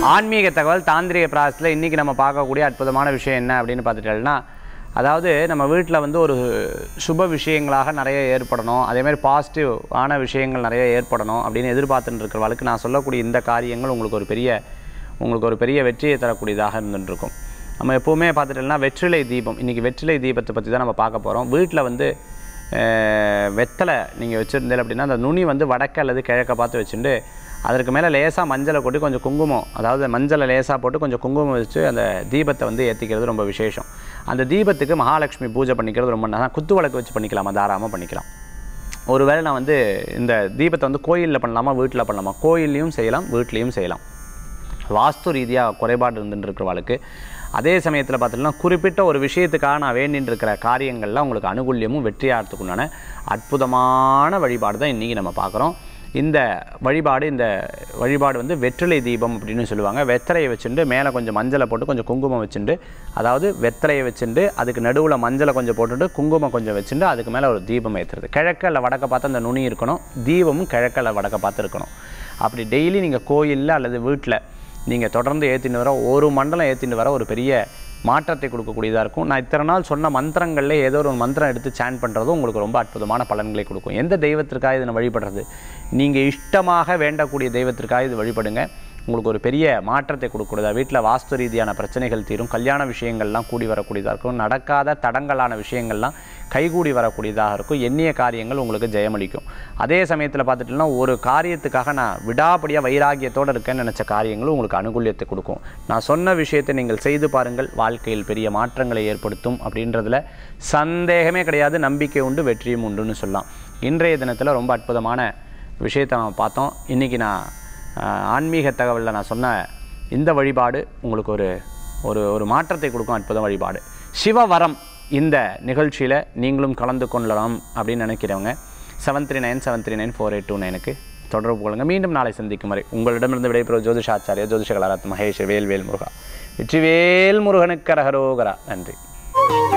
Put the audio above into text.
ஆன்மீக தகவல் தாந்திரிக பிராசத்தில் இன்றைக்கி நம்ம பார்க்கக்கூடிய அற்புதமான விஷயம் என்ன அப்படின்னு பார்த்துட்டோம்னா அதாவது நம்ம வீட்டில் வந்து ஒரு சுப விஷயங்களாக நிறைய ஏற்படணும் அதேமாதிரி பாசிட்டிவ் ஆன விஷயங்கள் நிறைய ஏற்படணும் அப்படின்னு எதிர்பார்த்துட்டு இருக்கிறவளுக்கு நான் சொல்லக்கூடிய இந்த காரியங்கள் உங்களுக்கு ஒரு பெரிய உங்களுக்கு ஒரு பெரிய வெற்றியை தரக்கூடியதாக இருந்துட்டு இருக்கும் நம்ம எப்போவுமே பார்த்துட்டோம்னா வெற்றிலை தீபம் இன்றைக்கி வெற்றிலை தீபத்தை பற்றி தான் நம்ம பார்க்க போகிறோம் வீட்டில் வந்து அஹ், வெத்தலை நீங்கள் வச்சுருந்தீங்க அப்படின்னா அந்த நுனி வந்து வடக்கு அல்லது கிழக்க பார்த்து வச்சுட்டு அதற்கு மேலே லேசாக மஞ்சளை கொட்டி கொஞ்சம் குங்குமம் அதாவது மஞ்சளை லேசாக போட்டு கொஞ்சம் குங்குமம் வச்சு அந்த தீபத்தை வந்து ஏற்றிக்கிறது ரொம்ப விசேஷம் அந்த தீபத்துக்கு மகாலட்சுமி பூஜை பண்ணிக்கிறது ரொம்ப நல்லா குத்து விளக்கு வச்சு பண்ணிக்கலாமா தாராளமாக பண்ணிக்கலாம் ஒருவேளை நான் வந்து இந்த தீபத்தை வந்து கோயிலில் பண்ணலாமா வீட்டில் பண்ணலாமா கோயில்லையும் செய்யலாம் வீட்லேயும் செய்யலாம் வாஸ்து ரீதியாக குறைபாடு இருந்துட்டு இருக்கிறவாளுக்கு அதே சமயத்தில் பார்த்தீங்கன்னா குறிப்பிட்ட ஒரு விஷயத்துக்காக நான் வேண்டின்னு இருக்கிற காரியங்களில் உங்களுக்கு அனுகூல்யமும் வெற்றியாகிறதுக்குண்டான அற்புதமான வழிபாடு தான் இன்றைக்கி நம்ம பார்க்குறோம் இந்த வழிபாடு இந்த வழிபாடு வந்து வெற்றிலை தீபம் அப்படின்னு சொல்லுவாங்க வெத்தலையை வச்சுட்டு மேலே கொஞ்சம் மஞ்சளை போட்டு கொஞ்சம் குங்குமம் வச்சுட்டு அதாவது வெத்தலையை வச்சுட்டு அதுக்கு நடுவில் மஞ்சளை கொஞ்சம் போட்டுட்டு குங்குமம் கொஞ்சம் வச்சுட்டு அதுக்கு மேலே ஒரு தீபம் ஏற்றுறது கிழக்க இல்லை வடக்க பார்த்து அந்த நுனி இருக்கணும் தீபமும் கிழக்க இல்லை வடக்க பார்த்து இருக்கணும் அப்படி டெய்லி நீங்கள் கோயிலில் அல்லது வீட்டில் நீங்கள் தொடர்ந்து ஏற்றின்னு வர ஒரு மண்டலம் ஏற்றின்னு வர ஒரு பெரிய மாற்றத்தை கொடுக்கக்கூடியதாக இருக்கும் நான் இத்தனை நாள் சொன்ன மந்திரங்களில் ஏதோ ஒரு மந்திரம் எடுத்து சேன் பண்ணுறதும் உங்களுக்கு ரொம்ப அற்புதமான பலன்களை கொடுக்கும் எந்த தெய்வத்திற்காக இதனை வழிபடுறது நீங்கள் இஷ்டமாக வேண்டக்கூடிய தெய்வத்திற்காக இது வழிபடுங்க உங்களுக்கு ஒரு பெரிய மாற்றத்தை கொடுக்கக்கூடியதா வீட்டில் வாஸ்து ரீதியான பிரச்சனைகள் தீரும் கல்யாண விஷயங்கள்லாம் கூடி வரக்கூடியதாக இருக்கும் நடக்காத தடங்கலான விஷயங்கள்லாம் கைகூடி வரக்கூடியதாக இருக்கும் எண்ணிய காரியங்கள் உங்களுக்கு ஜெயமளிக்கும் அதே சமயத்தில் பார்த்துட்டோம்னா ஒரு காரியத்துக்காக நான் விடாப்படியாக வைராகியத்தோடு இருக்கேன்னு நினச்ச காரியங்களும் உங்களுக்கு அனுகூல்யத்தை கொடுக்கும் நான் சொன்ன விஷயத்தை நீங்கள் செய்து பாருங்கள் வாழ்க்கையில் பெரிய மாற்றங்களை ஏற்படுத்தும் அப்படின்றதுல சந்தேகமே கிடையாது நம்பிக்கை உண்டு வெற்றியும் உண்டுன்னு சொல்லலாம் இன்றைய தினத்தில் ரொம்ப அற்புதமான விஷயத்தை நம்ம பார்த்தோம் இன்றைக்கி நான் ஆஹ், ஆன்மீக தகவலில் நான் சொன்ன இந்த வழிபாடு உங்களுக்கு ஒரு ஒரு ஒரு மாற்றத்தை கொடுக்கும் அற்புத வழிபாடு சிவவரம் இந்த நிகழ்ச்சியில் நீங்களும் கலந்து கொள்ளலாம் அப்படின்னு நினைக்கிறவங்க seven three nine seven three nine four eight two நைனுக்கு தொடர்பு கொள்ளுங்கள் மீண்டும் நாளை சந்திக்கும் வரை உங்களிடமிருந்து விடைபெறும் ஜோதிஷாச்சாரியா ஜோதிஷ கலாரத் மகேஷ் வேல்வேல் முருகா வெற்றிவேல் முருகனுக்கு அரகரோகரா நன்றி